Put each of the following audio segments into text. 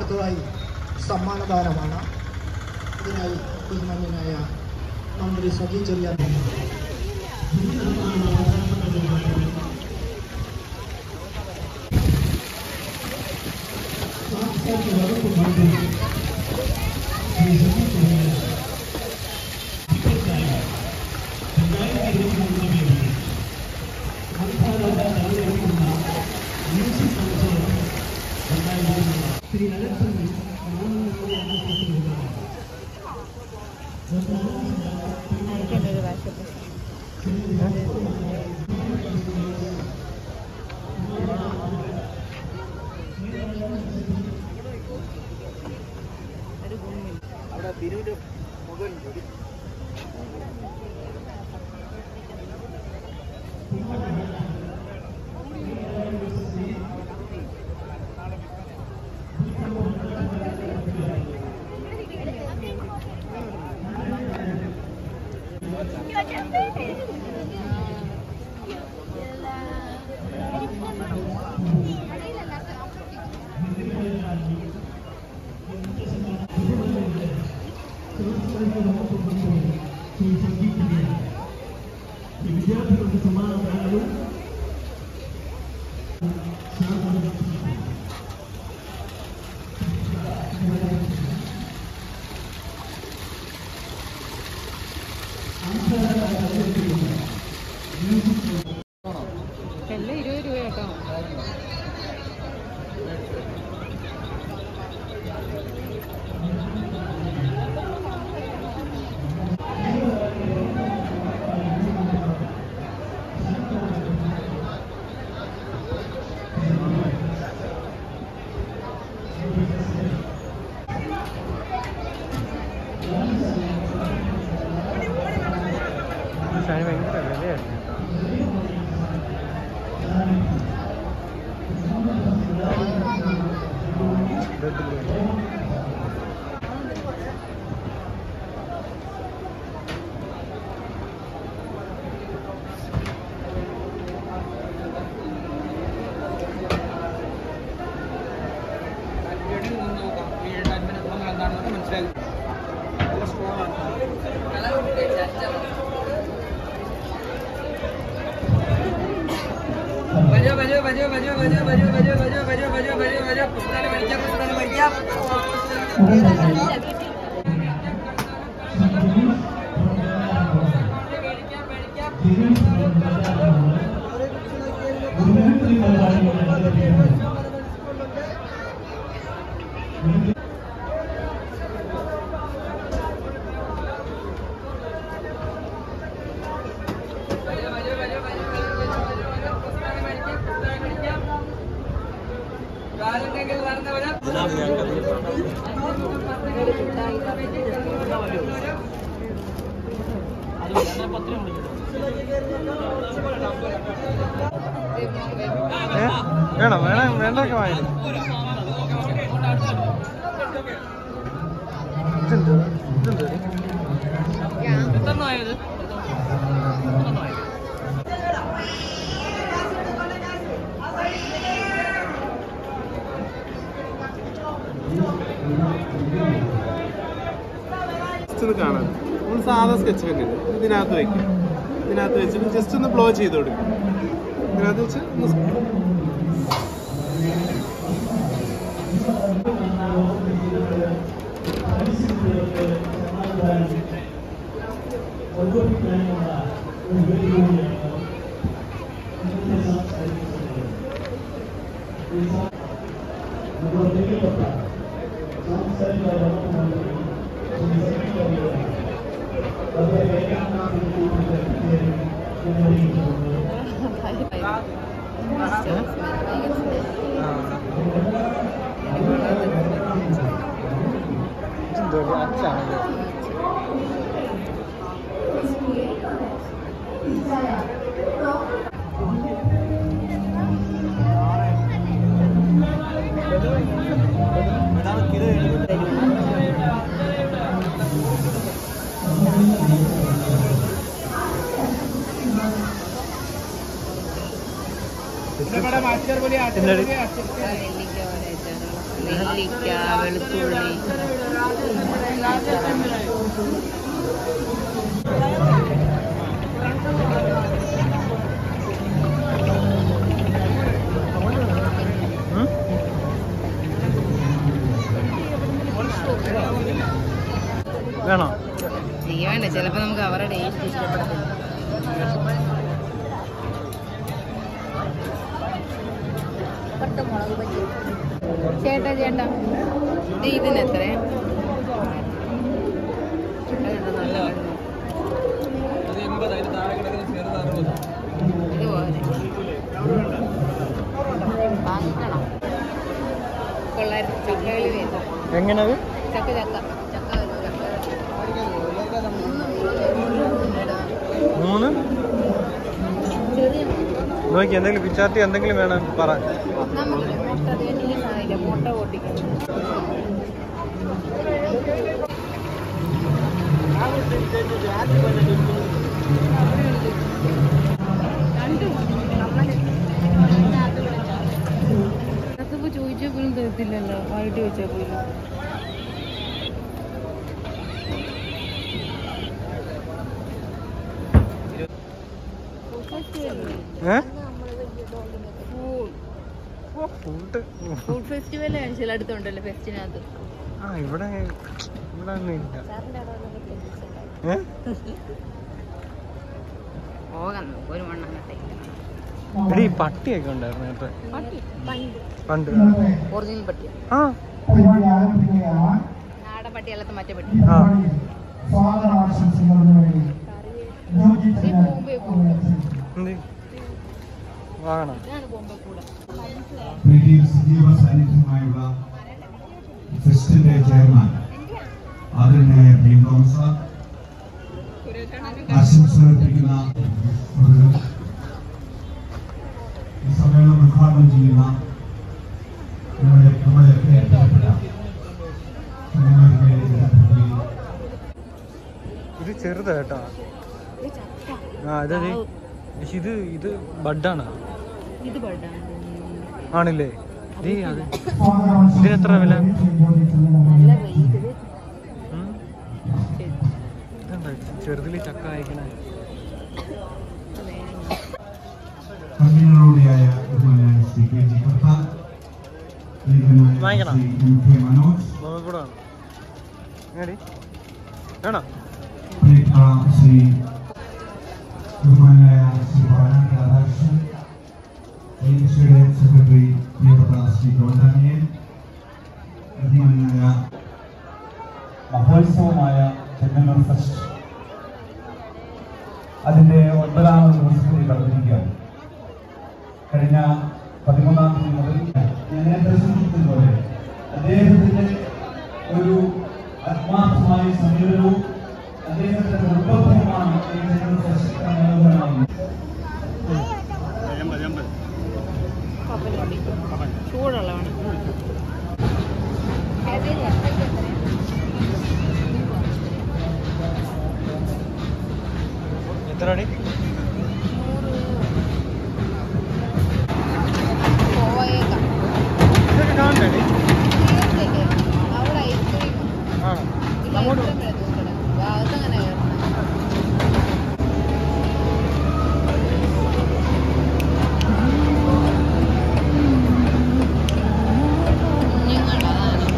അടുത്തതായി സമ്മാനദാനമാണ് ഇതിനായി ബഹുമാന്യനായ മന്ത്രി സജി ചെറിയാൻ എനിക്കെന്തൊരു വാശപ്പ് ഒരു ഗുണമില്ല അവിടെ ബിരുവിന്റെ മൊബൈൽ വിദ്യാർത്ഥികൾക്ക് സമാധാനവും എല്ലാം ഇരുപത് രൂപ കേട്ടോ സാധനം ഭയങ്കര വിലയായിരുന്നു വരൂ വരൂ വരൂ വരൂ വരൂ വരൂ വരൂ വരൂ വരൂ വരൂ വരൂ വരൂ പുസ്തകം മേടിക്കാം പുസ്തകം മേടിക്കാം വരൂ വരൂ വരൂ വരൂ വരൂ വരൂ വരൂ പുസ്തകം മേടിക്കാം പുസ്തകം മേടിക്കാം കാലുണ്ടെങ്കിൽ നടന്നു വരാം വേണം വേണം വേണ്ടൊക്കെ വാങ്ങി ഇതെന്ത് ഇതെന്ത് എത്രണ്ണമായത് ജസ്റ്റ് ഒന്ന് കാണാൻ നമ്മൾ സാധാ സ്കെച്ച് പെൻ ഇതിനകത്ത് വയ്ക്കും ഇതിനകത്ത് വെച്ചിട്ട് ജസ്റ്റ് ഒന്ന് ബ്ലോ ചെയ്ത് കൊടുക്കും ഇതിനകത്ത് വെച്ച് ഒന്ന് സ്- ഇതെന്തോ ഒരു അച്ചാണല്ലേ നെല്ലിക്ക പോലെ അച്ചാറുകൾ നെല്ലിക്ക വെളുത്തുള്ളി ഉം? വേണോ എനിക്ക് വേണ്ട ചിലപ്പോൾ നമുക്ക് അവരുടെ ടേസ്റ്റ് ഇഷ്ടപ്പെടത്തില്ല ചേട്ടാ ചേട്ടാ ഇത് ഇതിന് എത്ര അത് എൺപത് അതിന് താഴെ കിടക്കുന്ന ചെറുത് അറുപത് ഇതുപോലെ വാങ്ങിക്കണം കൊള്ളായിരുന്നു ചക്കയിൽ എങ്ങനത് ചക്ക ചക്ക ചക്ക മൂന്ന് ചെറിയ നോക്കി എന്തെങ്കിലും പിച്ചാത്തി എന്തെങ്കിലും വേണം പറ നമുക്ക് മുട്ട തേനിക്ക് സാധില്ല മുട്ട പൊട്ടിക്കണം അതിപ്പോ ചോദിച്ചാൽ പോലും തരത്തില്ലല്ലോ വൈകിട്ട് വെച്ചാൽ പോലും ഏ ഫുഡ് ഫുഡ് ഫെസ്റ്റിവൽ ചില അടുത്തുണ്ടല്ലോ ഫെസ്റ്റിനകത്ത് ആ ഇവിടെ ഇവിടെ ഒന്നും ഇല്ല സാറിന്റെ അവിടെ വല്ലതൊക്കെ ഏ പോകാം നമുക്ക് ഒരു മണ്ണെണ്ണത്തെ എടീ ഈ പട്ടിയൊക്കെ ഉണ്ടായിരുന്നു നേരത്തെ പട്ടി പണ്ട് പണ്ട് ഒറിജിനൽ പട്ടി ആ പരിപാടി ആരംഭിക്കുകയാണ് നാടൻ പട്ടി അല്ലാത്ത മറ്റേ പട്ടി ആ സ്വാഗത ആശംസകൾക്ക് വേണ്ടി യോജി ബോംബെ കൂടെ എന്ത് വാങ്ങണം ഇതാണ് ബോംബെ കൂടെ വേദിയിൽ സജീവ സാന്നിധ്യമായുള്ള ഫെസ്റ്റിന്റെ ചെയർമാൻ ആദരണീയ പി എം തോമസ് സാർ ആശംസ അർപ്പിക്കുന്ന പ്രതികൾ, ഈ സമ്മേളനം ഉദ്ഘാടനം ചെയ്യുന്ന നമ്മുടെ നമ്മുടെയൊക്കെ പ്രിയപ്പെട്ട ചങ്ങനാശ്ശേരി ജനപ്രതിനിധി ഇത് ചെറുതാ കേട്ടോ ആ ഇത് ദേ. പക്ഷെ ഇത് ഇത് ബഡാണ് ഇത് ബഡാണ് ആണില്ലേ ദേ അത് സ്വാഗത ഇതിനെത്ര വില നല്ല റേറ്റ് ഉം. ഇതെന്താ ചെറുതില് ചക്ക അയക്കണേ കൺവീനറുടെയായ ബഹുമാനായ ശ്രീ കെ ജി പ്രസാദ് പ്രിയങ്കരനായ വാങ്ങിക്കണം. ശ്രീ എം കെ മനോജ് നമുക്ക് കൂടെ വേണം എങ്ങടി വേണോ പ്രിയപ്പെട്ട ശ്രീ ബഹുമാനായ ശ്രീ വാഴാൻ രാധാകൃഷ്ണൻ ഏജൻസിയുടെ സെക്രട്ടറി പ്രിയപ്പെട്ട ശ്രീ ജോൺ ഡാനിയൽ ബഹുമാനായ മഹോത്സവമായ ചെങ്ങന്നൂർ ഫെസ്റ്റ് അതിന്റെ ഒൻപതാമത് ദിവസത്തിൽ കടന്നിരിക്കുകയാണ് കഴിഞ്ഞ പതിമൂന്നാം തീയതി മുതൽ ഞാൻ നേരത്തെ സൂചിപ്പിച്ചതുപോലെ അദ്ദേഹത്തിന്റെ ഒരു ആത്മാർത്ഥമായ സമീപനവും അദ്ദേഹത്തിന്റെ നിർബന്ധവുമാണ് ഈ ചെങ്ങന്നൂർ ഫെസ്റ്റ് മനോഹരമാകുന്നത് കപ്പലുണ്ടി ചൂടുള്ളതാണ് എത്ര അടി പോയേക്കാം ഇതൊക്കെ കാണണ്ടേ അവിടെ ഐസ്ക്രീം ആണോ അങ്ങോട്ട് ഭാഗത്തങ്ങനെ കയറണം കുഞ്ഞുങ്ങളതാണ്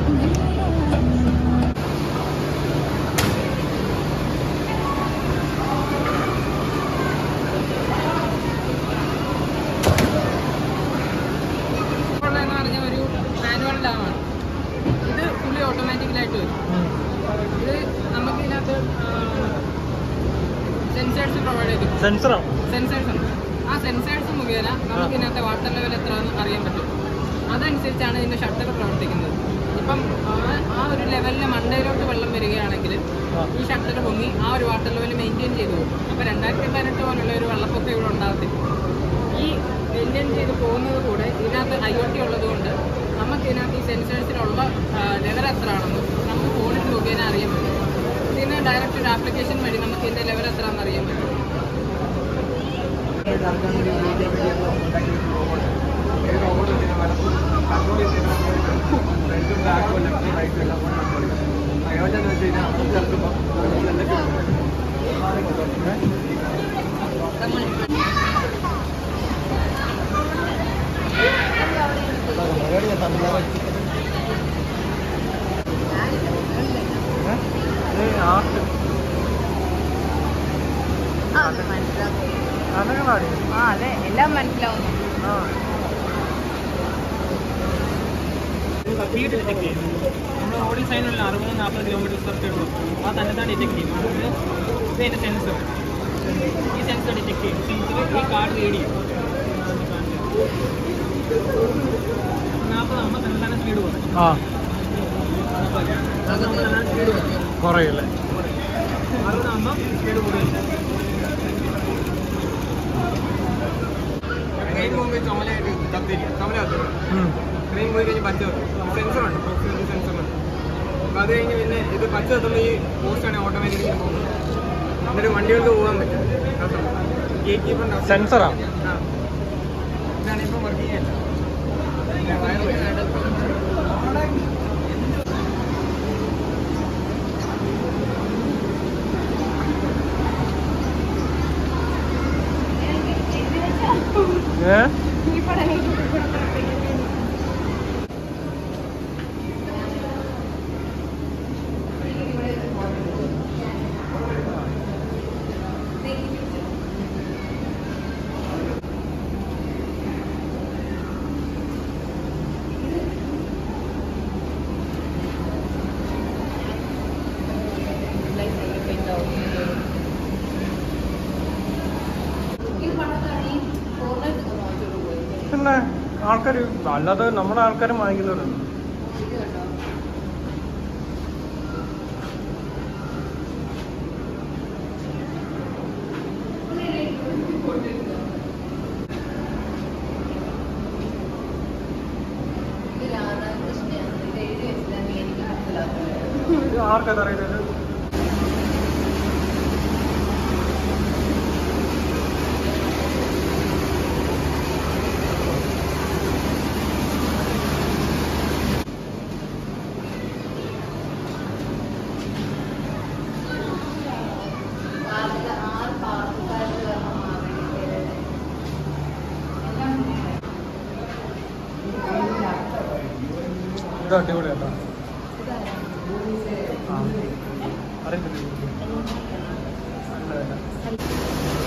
എന്ന് പറഞ്ഞ ഒരു മാനുവൽ ഡാമാണ് ഇത് ഫുള്ളി ഓട്ടോമാറ്റിക്കലായിട്ട് വരും ഇത് നമുക്ക് ഇതിനകത്ത് സെൻസേഴ്സ് പ്രൊവൈഡ് ചെയ്തു സെൻസറാണോ സെൻസേഴ്സ് ഉണ്ട് ആ സെൻസേഴ്സ് മുഖേന നമുക്ക് ഇതിനകത്ത് വാട്ടർ ലെവൽ എത്രയാണെന്ന് അറിയാൻ പറ്റും അതനുസരിച്ചാണ് ഇതിന്റെ ഷട്ടർ പ്രവർത്തിക്കുന്നത് ഇപ്പം ആ- ആ ഒരു ലെവലിൽ മണ്ടയിലോട്ട് വെള്ളം വരികയാണെങ്കിൽ ഈ ഷട്ടർ പൊങ്ങി ആ ഒരു വാട്ടർ ലെവൽ മെയിൻറ്റെയിൻ ചെയ്തു പോകും അപ്പോൾ രണ്ടായിരത്തി പതിനെട്ട് പോലുള്ള ഒരു വെള്ളപ്പൊക്കം ഇവിടെ ഉണ്ടാകത്തില്ല ഈ മെയിൻറ്റെയിൻ ചെയ്ത് പോകുന്നത് കൂടെ ഇതിനകത്ത് ഐ ഒ ടി ഉള്ളതുകൊണ്ട് നമുക്ക് ഇതിനകത്ത് ഈ സെൻസേഴ്സിലുള്ള ലെവൽ എത്രയാണെന്ന് നമുക്ക് ഫോണിൽ മുഖേന അറിയാൻ പറ്റും ഇതിന് ഡയറക്റ്റ് ഒരു ആപ്ലിക്കേഷൻ വഴി നമുക്ക് ഇതിന്റെ ലെവൽ എത്രയാണെന്ന് അറിയാൻ പറ്റും ും ലെഫ്റ്റ് റൈറ്റ് എല്ലാം കൂടെ കൺട്രോൾ ചെയ്യാം അയോജ എന്ന് വെച്ച് കഴിഞ്ഞാൽ അവിടെ ചേർക്കുമ്പോൾ എന്തൊക്കെ ആർട്ട് അതൊക്കെ പാടി ആ അതെ എല്ലാം മനസ്സിലാവുന്നു ആ സ്പീഡ് ഡിറ്റക്ട് ചെയ്യും നമ്മൾ റോഡിൽ സൈനുള്ള അറുപത് നാൽപ്പത് കിലോമീറ്റർ പെർ ഉള്ളൂ ആ തന്നെ തന്നെ ഡിറ്റക്ട് ചെയ്യും അത് ഇത് എൻ്റെ സെൻസർ ഈ സെൻസർ ഡിറ്റക്ട് ചെയ്യും സെൻസർ ഈ കാർഡ് റീഡ് ചെയ്യും നാൽപ്പത് ആകുമ്പോൾ തന്നെ തന്നെ സ്പീഡ് കുറയും ആ നാൽപ്പത് തന്നെ സ്പീഡ് കുറയും കുറയല്ലേ അറുപതാകുമ്പോൾ സ്പീഡ് കൂടുതൽ ട്രെയിൻ പോകുമ്പോൾ ചുമലായിട്ട് കത്തിരിക്കും ചുമല കത്തിരിക്കും ഉം. ട്രെയിൻ പോയി കഴിഞ്ഞ് പച്ച കത്തും സെൻസറുണ്ട് ഓക്സിജൻ സെൻസറുണ്ട് അപ്പോൾ അത് കഴിഞ്ഞ് പിന്നെ ഇത് പച്ച കത്തുമ്പോൾ ഈ പോസ്റ്റാണ് ഓട്ടോമാറ്റിക്കലി പോകുന്നത് എന്നിട്ട് വണ്ടികൾക്ക് പോകാൻ പറ്റും ഗേറ്റ് കീപ്പറിൻ്റെ സെൻസറാ ആ ഇതാണ് ഇപ്പം വർക്കിംഗ് അല്ല ഏ പിന്നെ ആൾക്കാർ അല്ലാതെ നമ്മുടെ ആൾക്കാരും വാങ്ങിക്കുന്നുണ്ട് ഇത് ആർക്കത് അറിയുന്നത് ഇത് അടിപൊളിയാട്ടോ ആ അറിയത്തില്ല നല്ല വില.